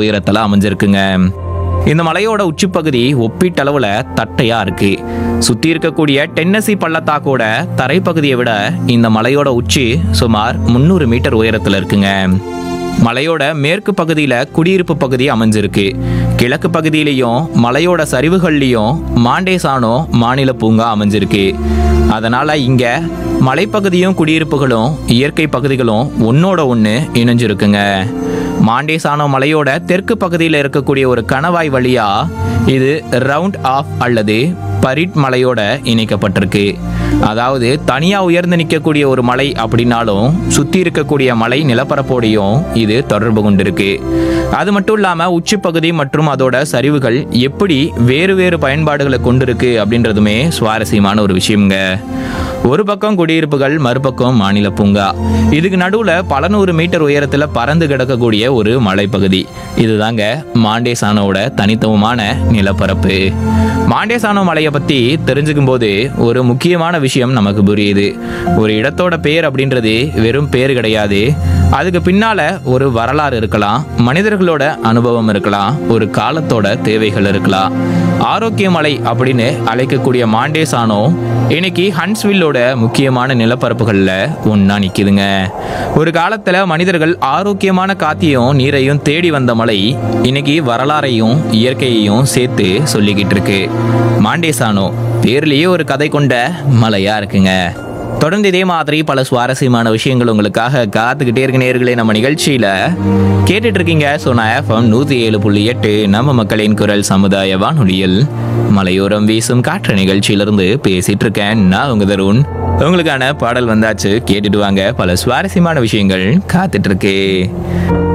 உயரத்துல அமைஞ்சிருக்குங்க இந்த மலையோட உச்சிப்பகுதி ஒப்பீட்டளவுல தட்டையா இருக்கு சுத்தி இருக்கக்கூடிய டென்னசி பள்ளத்தாக்கோட தரைப்பகுதியை விட இந்த மலையோட உச்சி சுமார் முந்நூறு மீட்டர் உயரத்துல இருக்குங்க மலையோட மேற்கு பகுதியில குடியிருப்பு பகுதி அமைஞ்சிருக்கு கிழக்கு பகுதியிலையும் மலையோட சரிவுகள்லையும் மாண்டேசானோ மாநில பூங்கா அமைஞ்சிருக்கு அதனால இங்க மலைப்பகுதியும் குடியிருப்புகளும் இயற்கை பகுதிகளும் ஒன்னோட ஒன்று இணைஞ்சிருக்குங்க மாண்டேசானோ மலையோட தெற்கு பகுதியில் இருக்கக்கூடிய ஒரு கணவாய் வழியா இது ரவுண்ட் ஆஃப் அல்லது பரிட் மலையோட இணைக்கப்பட்டிருக்கு அதாவது தனியா உயர்ந்து நிற்கக்கூடிய ஒரு மலை அப்படின்னாலும் சுத்தி இருக்கக்கூடிய மலை நிலப்பரப்போடையும் இது தொடர்பு கொண்டிருக்கு அது மட்டும் இல்லாம உச்சிப்பகுதி மற்றும் அதோட சரிவுகள் எப்படி வேறு வேறு பயன்பாடுகளை கொண்டிருக்கு அப்படின்றதுமே சுவாரஸ்யமான ஒரு விஷயம்ங்க ஒரு பக்கம் குடியிருப்புகள் மறுபக்கம் மாநில பூங்கா இதுக்கு நடுவுல பல நூறு மீட்டர் உயரத்துல பறந்து கிடக்கக்கூடிய ஒரு மலைப்பகுதி இதுதாங்க மாண்டேசானோட தனித்துவமான நிலப்பரப்பு மாண்டேசானோ மலையை பத்தி தெரிஞ்சுக்கும் போது ஒரு முக்கியமான விஷயம் நமக்கு புரியுது ஒரு இடத்தோட பேர் அப்படின்றது வெறும் பேர் கிடையாது அதுக்கு பின்னால ஒரு வரலாறு இருக்கலாம் மனிதர்களோட அனுபவம் இருக்கலாம் ஒரு காலத்தோட தேவைகள் இருக்கலாம் ஆரோக்கிய மலை அப்படின்னு அழைக்கக்கூடிய மாண்டேசானோ இன்னைக்கு ஹன்ஸ்வில்லோட முக்கியமான நிலப்பரப்புகளில் ஒன்றா நிற்கிதுங்க ஒரு காலத்தில் மனிதர்கள் ஆரோக்கியமான காத்தையும் நீரையும் தேடி வந்த மலை இன்னைக்கு வரலாறையும் இயற்கையையும் சேர்த்து சொல்லிக்கிட்டு இருக்கு மாண்டேசானோ பேர்லேயே ஒரு கதை கொண்ட மலையா இருக்குங்க தொடர்ந்து இதே மாதிரி பல சுவாரஸ்யமான விஷயங்கள் உங்களுக்காக காத்துக்கிட்டே இருக்க நேர்களே நம்ம நிகழ்ச்சியில கேட்டுட்டு இருக்கீங்க சோனா எஃப்எம் நூத்தி ஏழு புள்ளி எட்டு நம்ம மக்களின் குரல் சமுதாய வானொலியில் மலையோரம் வீசும் காற்று நிகழ்ச்சியிலிருந்து பேசிட்டு இருக்கேன் நான் உங்க தருண் உங்களுக்கான பாடல் வந்தாச்சு கேட்டுட்டு வாங்க பல சுவாரஸ்யமான விஷயங்கள் காத்துட்டு இருக்கு